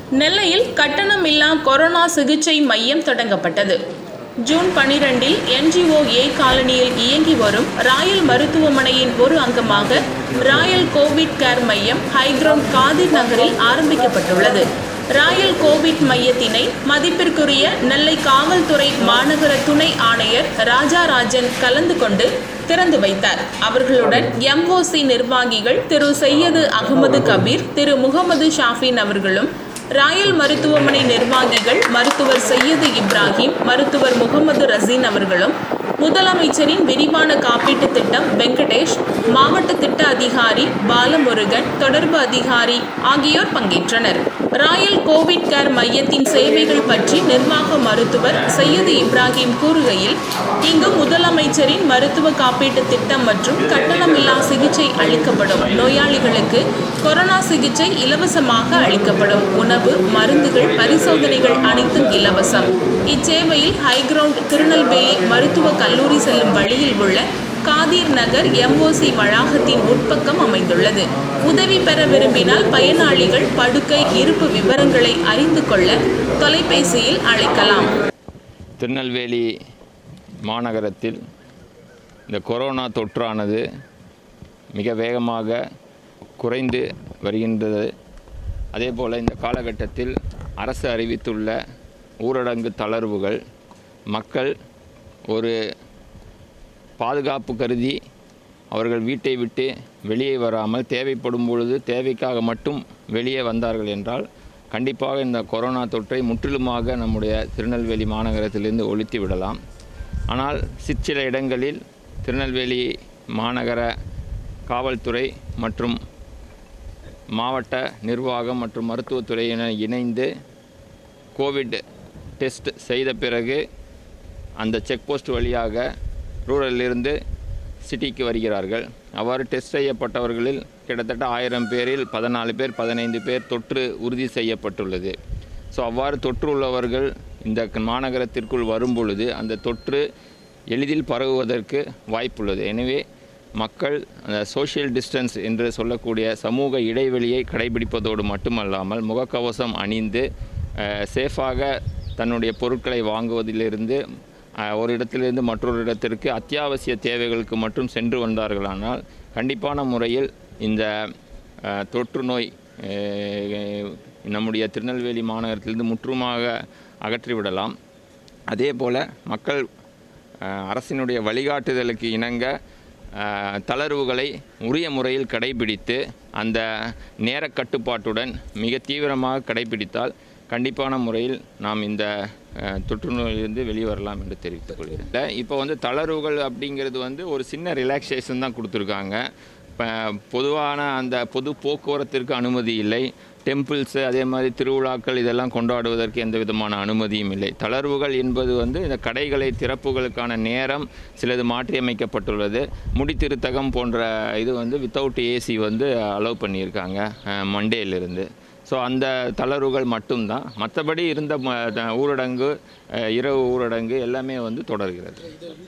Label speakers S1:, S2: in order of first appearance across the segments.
S1: நெல்லையில் கட்டணமில்லா கொரோனா சிகிச்சை மையம் தொடங்கப்பட்டது ஜூன் பனிரெண்டில் என்ஜிஓ ஏ காலனியில் இயங்கி வரும் ராயல் மருத்துவமனையின் ஒரு அங்கமாக ராயல் கோவிட் கேர் மையம் ஹைக்ரவுண்ட் காதிர் நகரில் ஆரம்பிக்கப்பட்டுள்ளது ராயல் கோவிட் மையத்தினை மதிப்பிற்குரிய நெல்லை காவல்துறை மாநகர துணை ஆணையர் ராஜாராஜன் கலந்து கொண்டு திறந்து வைத்தார் அவர்களுடன் எம்ஓசி நிர்வாகிகள் திரு செய்யது அகமது கபீர் திரு முகமது ஷாஃபின் அவர்களும் ராயல் மருத்துவமனை நிர்வாகிகள் மருத்துவர் சையது இப்ராஹிம் மருத்துவர் முகமது ரசீன் அவர்களும் முதலமைச்சரின் விரிவான காப்பீட்டு திட்டம் வெங்கடேஷ் மாவட்ட திட்ட அதிகாரி பாலமுருகன் தொடர்பு அதிகாரி ஆகியோர் பங்கேற்றனர் ராயல் கோவிட் கேர் மையத்தின் சேவைகள் பற்றி நிர்வாக மருத்துவர் சையது இப்ராஹிம் கூறுகையில் இங்கு முதலமைச்சரின் மருத்துவ காப்பீட்டு திட்டம் மற்றும் கட்டணமில்லா சிகிச்சை அளிக்கப்படும் நோயாளிகளுக்கு கொரோனா சிகிச்சை இலவசமாக அளிக்கப்படும் உணவு மருந்துகள் பரிசோதனைகள் அனைத்தும் இலவசம் இச்சேவையில் ஹைகிரவுண்ட் திருநெல்வேலி மருத்துவ கல்லூரி செல்லும் வழியில் உள்ள காதீர் நகர் எம்ஓசி வளாகத்தின் உட்பக்கம் அமைந்துள்ளது உதவி பெற விரும்பினால் பயனாளிகள் படுக்கை இருப்பு விவரங்களை அறிந்து கொள்ள தொலைபேசியில் அழைக்கலாம்
S2: திருநெல்வேலி மாநகரத்தில் இந்த கொரோனா தொற்றானது மிக வேகமாக குறைந்து வருகின்றது அதே போல் இந்த காலகட்டத்தில் அரசு அறிவித்துள்ள ஊரடங்கு தளர்வுகள் மக்கள் ஒரு பாதுகாப்பு கருதி அவர்கள் வீட்டை விட்டு வெளியே வராமல் தேவைப்படும் பொழுது தேவைக்காக மட்டும் வெளியே வந்தார்கள் என்றால் கண்டிப்பாக இந்த கொரோனா தொற்றை முற்றிலுமாக நம்முடைய திருநெல்வேலி மாநகரத்திலிருந்து ஒழித்து விடலாம் ஆனால் சிற்சில இடங்களில் திருநெல்வேலி மாநகர காவல்துறை மற்றும் மாவட்ட நிர்வாகம் மற்றும் மருத்துவத்துறையினர் இணைந்து கோவிட் டெஸ்ட் செய்த பிறகு அந்த செக் போஸ்ட் வழியாக ரூரலிருந்து சிட்டிக்கு வருகிறார்கள் அவ்வாறு டெஸ்ட் செய்யப்பட்டவர்களில் கிட்டத்தட்ட ஆயிரம் பேரில் பதினாலு பேர் பதினைந்து பேர் தொற்று உறுதி செய்யப்பட்டுள்ளது ஸோ அவ்வாறு தொற்று உள்ளவர்கள் இந்த மாநகரத்திற்குள் வரும் பொழுது அந்த தொற்று எளிதில் பரவுவதற்கு வாய்ப்புள்ளது எனவே மக்கள் அந்த சோஷியல் டிஸ்டன்ஸ் என்று சொல்லக்கூடிய சமூக இடைவெளியை கடைபிடிப்பதோடு மட்டுமல்லாமல் முகக்கவசம் அணிந்து சேஃபாக தன்னுடைய பொருட்களை வாங்குவதிலிருந்து அஹ், ஒரு இடத்திலிருந்து மற்றொரு இடத்திற்கு அத்தியாவசிய தேவைகளுக்கு மட்டும் சென்று வந்தார்களானால் கண்டிப்பான முறையில் இந்த அஹ், தொற்று நோய் அஹ், நம்முடைய திருநெல்வேலி மாநகரத்திலிருந்து முற்றுமாக அகற்றிவிடலாம் அதே போல் மக்கள் அஹ், அரசினுடைய வழிகாட்டுதலுக்கு இணங்க அஹ், தளர்வுகளை உரிய முறையில் கடைபிடித்து அந்த நேர கட்டுப்பாட்டுடன் மிக தீவிரமாக கடைபிடித்தால் கண்டிப்பான முறையில் நாம் இந்த அஹ், தொற்று நோயிலிருந்து வெளிவரலாம் என்று தெரிவித்துக் கொள்கிறேன் இல்ல, இப்போ வந்து தளர்வுகள் அப்படிங்கிறது வந்து ஒரு சின்ன ரிலாக்ஸேஷன் தான் கொடுத்துருக்காங்க இப்போ பொதுவான அந்த பொது போக்குவரத்திற்கு அனுமதி இல்லை டெம்பிள்ஸு அதே மாதிரி திருவிழாக்கள் இதெல்லாம் கொண்டாடுவதற்கு எந்த விதமான அனுமதியும் இல்லை தளர்வுகள் என்பது வந்து இந்த கடைகளை திறப்புகளுக்கான நேரம் சிலது மாற்றியமைக்கப்பட்டுள்ளது முடித்திருத்தகம் போன்ற இது வந்து வித்தவுட் ஏசி வந்து அலோவ் பண்ணியிருக்காங்க மண்டேலிருந்து ஸோ அந்த தளர்வுகள் மட்டும்தான் மற்றபடி இருந்த ம- த- ஊரடங்கு அஹ், இரவு ஊரடங்கு எல்லாமே வந்து தொடர்கிறது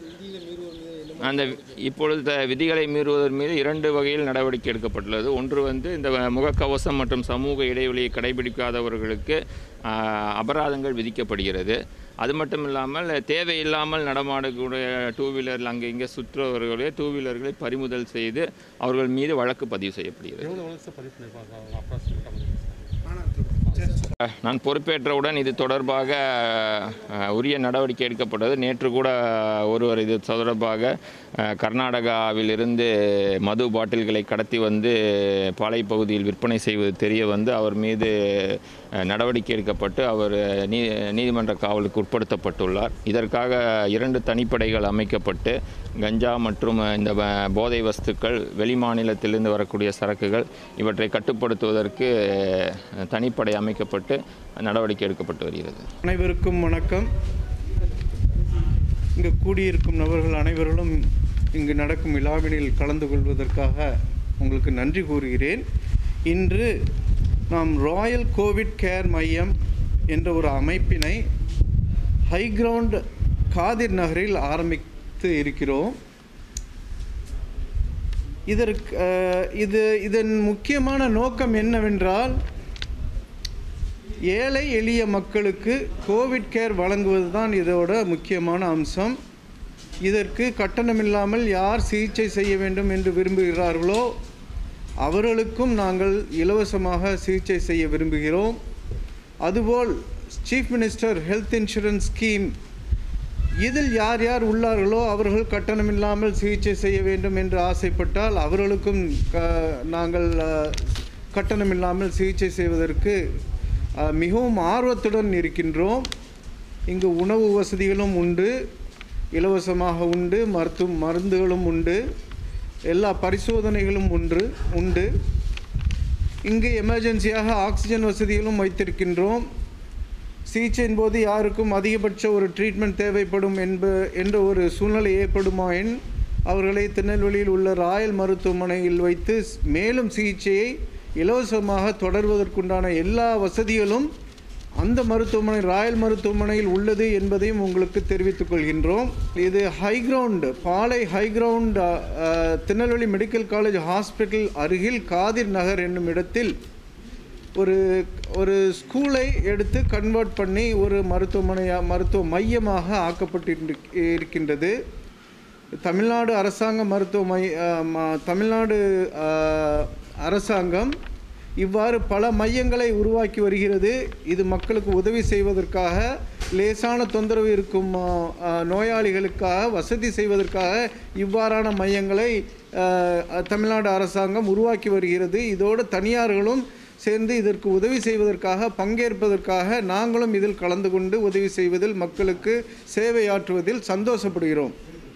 S2: அந்த இப்பொழுது த- விதிகளை மீறுவதன் மீது இரண்டு வகையில் நடவடிக்கை எடுக்கப்பட்டுள்ளது ஒன்று வந்து இந்த முகக்கவசம் மற்றும் சமூக இடைவெளியை கடைபிடிக்காதவர்களுக்கு ஆஹ், அபராதங்கள் விதிக்கப்படுகிறது அது மட்டும் இல்லாமல் தேவையில்லாமல் நடமாடக்கூடிய டூ வீலரில் அங்கே இங்கே சுற்றுபவர்களே டூ வீலர்களை பறிமுதல் செய்து அவர்கள் மீது வழக்கு பதிவு செய்யப்படுகிறது
S3: எவ்வளோ வருஷம் பதிவு பண்ணியிருப்பாங்க அப்ராக்சிமேட்டாக
S2: நான் பொறுப்பேற்றவுடன் இது தொடர்பாக அஹ், உரிய நடவடிக்கை எடுக்கப்பட்டது நேற்று கூட ஒருவர் இது தொடர்பாக அஹ், கர்நாடகாவிலிருந்து மது பாட்டில்களை கடத்தி வந்து பாலை பகுதியில் விற்பனை செய்வது தெரிய வந்து அவர் மீது அஹ், நடவடிக்கை எடுக்கப்பட்டு அவர் நீ நீதிமன்ற காவலுக்கு உட்படுத்தப்பட்டுள்ளார் இதற்காக இரண்டு தனிப்படைகள் அமைக்கப்பட்டு கஞ்சா மற்றும் இந்த ப- போதை வஸ்துக்கள் வெளிமாநிலத்திலிருந்து வரக்கூடிய சரக்குகள் இவற்றை கட்டுப்படுத்துவதற்கு அஹ், தனிப்படை அமைக்கப்பட்டு நடவடிக்கை எடுக்கப்பட்டு வருகிறது
S4: அனைவருக்கும் வணக்கம் இங்கு கூடியிருக்கும் நபர்கள் அனைவர்களும் இங்கு நடக்கும் விழாவினில் கலந்து கொள்வதற்காக உங்களுக்கு நன்றி கூறுகிறேன் இன்று நாம் ராயல் கோவிட் கேர் மையம் என்ற ஒரு அமைப்பினை ஹை கிரவுண்ட் காதிர் நகரில் ஆரம்பித்து இருக்கிறோம் இதற்கு அஹ், இது இதன் முக்கியமான நோக்கம் என்னவென்றால் ஏழை எளிய மக்களுக்கு கோவிட் கேர் வழங்குவது தான் இதோட முக்கியமான அம்சம் இதற்கு கட்டணமில்லாமல் யார் சிகிச்சை செய்ய வேண்டும் என்று விரும்புகிறார்களோ அவர்களுக்கும் நாங்கள் இலவசமாக சிகிச்சை செய்ய விரும்புகிறோம் அதுபோல் chief minister health insurance scheme இதில் யார் யார் உள்ளார்களோ அவர்கள் கட்டணமில்லாமல் சிகிச்சை செய்ய வேண்டும் என்று ஆசைப்பட்டால் அவர்களுக்கும் க நாங்கள் அஹ், கட்டணமில்லாமல் சிகிச்சை செய்வதற்கு அஹ், மிகவும் ஆர்வத்துடன் இருக்கின்றோம் இங்கு உணவு வசதிகளும் உண்டு இலவசமாக உண்டு மருத்துவ மருந்துகளும் உண்டு எல்லா பரிசோதனைகளும் உண்டு உண்டு இங்கு எமர்ஜென்சியாக ஆக்சிஜன் வசதிகளும் வைத்திருக்கின்றோம் சிகிச்சையின் போது யாருக்கும் அதிகபட்ச ஒரு ட்ரீட்மெண்ட் தேவைப்படும் என்ப என்ற ஒரு சூழ்நிலை ஏற்படுமாயின் அவர்களை திருநெல்வேலியில் உள்ள ராயல் மருத்துவமனையில் வைத்து ஸ்- மேலும் சிகிச்சையை இலவசமாக தொடர்வதற்குண்டான எல்லா வசதிகளும் அந்த மருத்துவமனை ராயல் மருத்துவமனையில் உள்ளது என்பதையும் உங்களுக்கு தெரிவித்துக் கொள்கின்றோம் இது ஹை கிரவுண்ட் பாலை high ground Tirunelveli medical college hospital அருகில் காதிர் நகர் என்னும் இடத்தில் ஒரு ஒரு ஸ்கூலை எடுத்து கன்வெர்ட் பண்ணி ஒரு மருத்துவமனையாக மருத்துவ மையமாக ஆக்கப்பட்டு இருக்கின்றது தமிழ்நாடு அரசாங்க மருத்துவ மை அஹ், ம- தமிழ்நாடு அஹ், அரசாங்கம் இவ்வாறு பல மையங்களை உருவாக்கி வருகிறது இது மக்களுக்கு உதவி செய்வதற்காக லேசான தொந்தரவு இருக்கும் அஹ், அஹ், நோயாளிகளுக்காக வசதி செய்வதற்காக இவ்வாறான மையங்களை அஹ், தமிழ்நாடு அரசாங்கம் உருவாக்கி வருகிறது இதோடு தனியார்களும் சேர்ந்து இதற்கு உதவி செய்வதற்காக பங்கேற்பதற்காக நாங்களும் இதில் கலந்து கொண்டு உதவி செய்வதில் மக்களுக்கு சேவையாற்றுவதில் சந்தோஷப்படுகிறோம்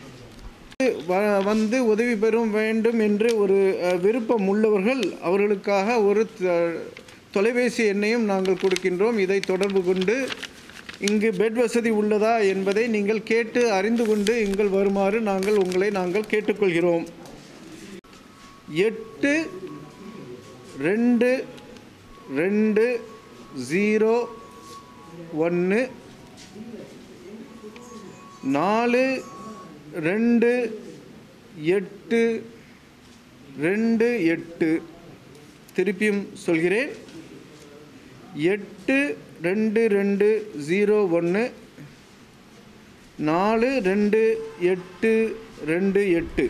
S4: வ- வந்து உதவி பெறும் வேண்டும் என்று ஒரு அஹ், விருப்பம் உள்ளவர்கள் அவர்களுக்காக ஒரு த- தொலைபேசி எண்ணையும் நாங்கள் கொடுக்கின்றோம் இதை தொடர்பு கொண்டு இங்கு பெட் வசதி உள்ளதா என்பதை நீங்கள் கேட்டு அறிந்து கொண்டு இங்கள் வருமாறு நாங்கள் உங்களை நாங்கள் கேட்டுக்கொள்கிறோம் எட்டு ரெண்டு ரெண்டு ஜீரோ ஒன்று நாலு ரெண்டு எட்டு ரெண்டு எட்டு திருப்பியும் சொல்கிறேன் எட்டு ரெண்டு ரெண்டு ஜீரோ ஒன்று நாலு ரெண்டு எட்டு ரெண்டு எட்டு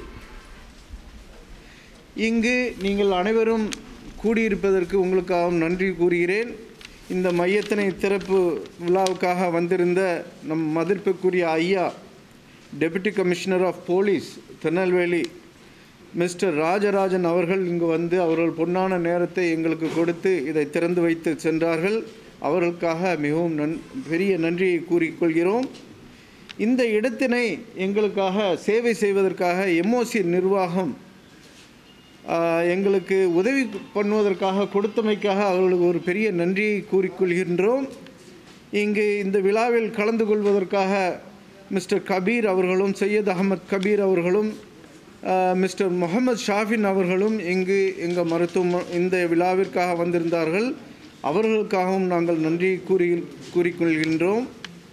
S4: இங்கு நீங்கள் அனைவரும் கூடியிருப்பதற்கு உங்களுக்காகவும் நன்றி கூறுகிறேன் இந்த மையத்தினை திறப்பு விழாவுக்காக வந்திருந்த நம் மதிப்பிற்குரிய ஐயா deputy commissioner of police Tirunelveli mister Rajarajan அவர்கள் இங்கு வந்து அவர்கள் பொன்னான நேரத்தை எங்களுக்கு கொடுத்து இதை திறந்து வைத்து சென்றார்கள் அவர்களுக்காக மிகவும் நன் பெரிய நன்றியை கூறிக்கொள்கிறோம் இந்த இடத்தினை எங்களுக்காக சேவை செய்வதற்காக எம்ஓசி நிர்வாகம் ஆஹ், எங்களுக்கு உதவி பண்ணுவதற்காக கொடுத்தமைக்காக அவர்களுக்கு ஒரு பெரிய நன்றியை கூறிக்கொள்கின்றோம் இங்கு இந்த விழாவில் கலந்து கொள்வதற்காக மிஸ்டர் கபீர் அவர்களும் சையத் அகமத் கபீர் அவர்களும் ஆஹ், மிஸ்டர் முகமது ஷாஃபின் அவர்களும் இங்கு எங்கள் மருத்துவ இந்த விழாவிற்காக வந்திருந்தார்கள் அவர்களுக்காகவும் நாங்கள் நன்றி கூறி கூறிக்கொள்கின்றோம்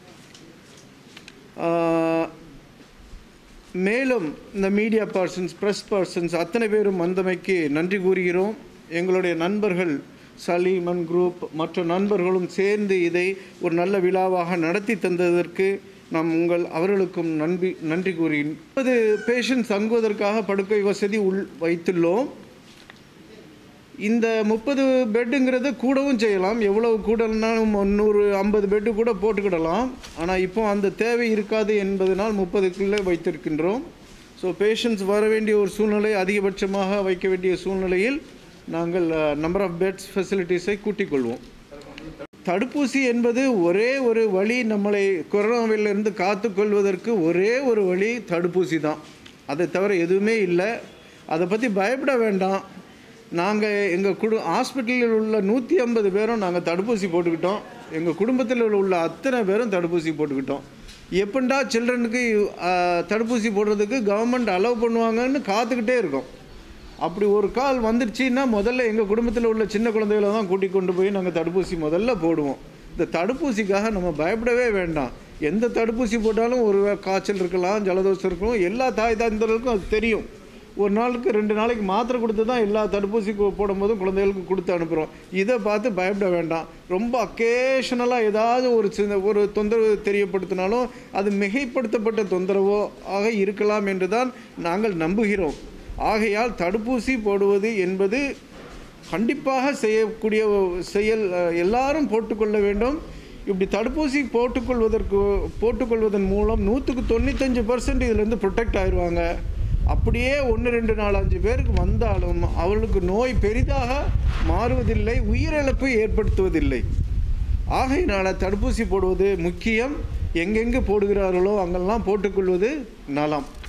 S4: ஆஹ், மேலும் இந்த மீடியா பர்சன்ஸ் ப்ரெஸ் பர்சன்ஸ் அத்தனை பேரும் வந்தமைக்கு நன்றி கூறுகிறோம் எங்களுடைய நண்பர்கள் சலீமன் குரூப் மற்ற நண்பர்களும் சேர்ந்து இதை ஒரு நல்ல விழாவாக நடத்தி தந்ததற்கு நாம் உங்கள் அவர்களுக்கும் நன்றி நன்றி கூறுகிறேன் முப்பது பேஷண்ட்ஸ் தங்குவதற்காக படுக்கை வசதி உள் வைத்துள்ளோம் இந்த முப்பது பெட்டுங்கிறது கூடவும் செய்யலாம் எவ்வளவு கூடனாலும் முந்நூறு ஐம்பது பெட்டு கூட போட்டுக்கிடலாம் ஆனால் இப்போ அந்த தேவை இருக்காது என்பதனால் முப்பதுக்குள்ளே வைத்திருக்கின்றோம் ஸோ பேஷண்ட்ஸ் வர வேண்டிய ஒரு சூழ்நிலை அதிகபட்சமாக வைக்க வேண்டிய சூழ்நிலையில் நாங்கள் நம்பர் ஆஃப் பெட்ஸ் ஃபெசிலிட்டிஸை கூட்டிக் கொள்வோம் தடுப்பூசி என்பது ஒரே ஒரு வழி நம்மளை கொரோனாவிலிருந்து காத்துக்கொள்வதற்கு ஒரே ஒரு வழி தடுப்பூசி தான் அதை தவிர எதுவுமே இல்லை அதை பற்றி பயப்பட வேண்டாம் நாங்கள் எங்கள் குடு ஹாஸ்பிட்டலில் உள்ள நூற்றி ஐம்பது பேரும் நாங்கள் தடுப்பூசி போட்டுக்கிட்டோம் எங்கள் குடும்பத்தில் உள்ள அத்தனை பேரும் தடுப்பூசி போட்டுக்கிட்டோம் எப்பண்டா சில்ட்ரனுக்கு தடுப்பூசி போடுறதுக்கு கவர்மெண்ட் அலோவ் பண்ணுவாங்கன்னு காத்துக்கிட்டே இருக்கோம் அப்படி ஒரு கால் வந்துடுச்சுன்னா முதல்ல எங்கள் குடும்பத்தில் உள்ள சின்ன குழந்தைகளை தான் கூட்டிக் கொண்டு போய் நாங்கள் தடுப்பூசி முதல்ல போடுவோம் இந்த தடுப்பூசிக்காக நம்ம பயப்படவே வேண்டாம் எந்த தடுப்பூசி போட்டாலும் ஒரு காய்ச்சல் இருக்கலாம் ஜலதோஷம் இருக்கலாம் எல்லா தாய் தந்தர்களுக்கும் அது தெரியும் ஒரு நாளுக்கு ரெண்டு நாளைக்கு மாத்திரை கொடுத்து தான் எல்லா தடுப்பூசி கு- போடும்போதும் குழந்தைகளுக்கு கொடுத்து அனுப்புகிறோம் இதை பார்த்து பயப்பட வேண்டாம் ரொம்ப அக்கேஷனலாக ஏதாவது ஒரு சின்ன ஒரு தொந்தரவு தெரியப்படுத்தினாலும் அது மிகைப்படுத்தப்பட்ட தொந்தரவோ ஆக இருக்கலாம் என்று தான் நாங்கள் நம்புகிறோம் ஆகையால் தடுப்பூசி போடுவது என்பது கண்டிப்பாக செய்யக்கூடிய செயல் அஹ், எல்லாரும் போட்டுக்கொள்ள வேண்டும் இப்படி தடுப்பூசி போட்டுக்கொள்வதற்கு போட்டுக்கொள்வதன் மூலம் நூற்றுக்கு தொண்ணூத்தஞ்சு பர்சன்ட் இதிலேருந்து ப்ரொடெக்ட் ஆயிடுவாங்க அப்படியே ஒன்று ரெண்டு நாலு அஞ்சு பேருக்கு வந்தாலும் அவர்களுக்கு நோய் பெரிதாக மாறுவதில்லை உயிரிழப்பு ஏற்படுத்துவதில்லை ஆகையினால தடுப்பூசி போடுவது முக்கியம் எங்கெங்கே போடுகிறார்களோ அங்கெல்லாம் போட்டுக்கொள்வது நலம்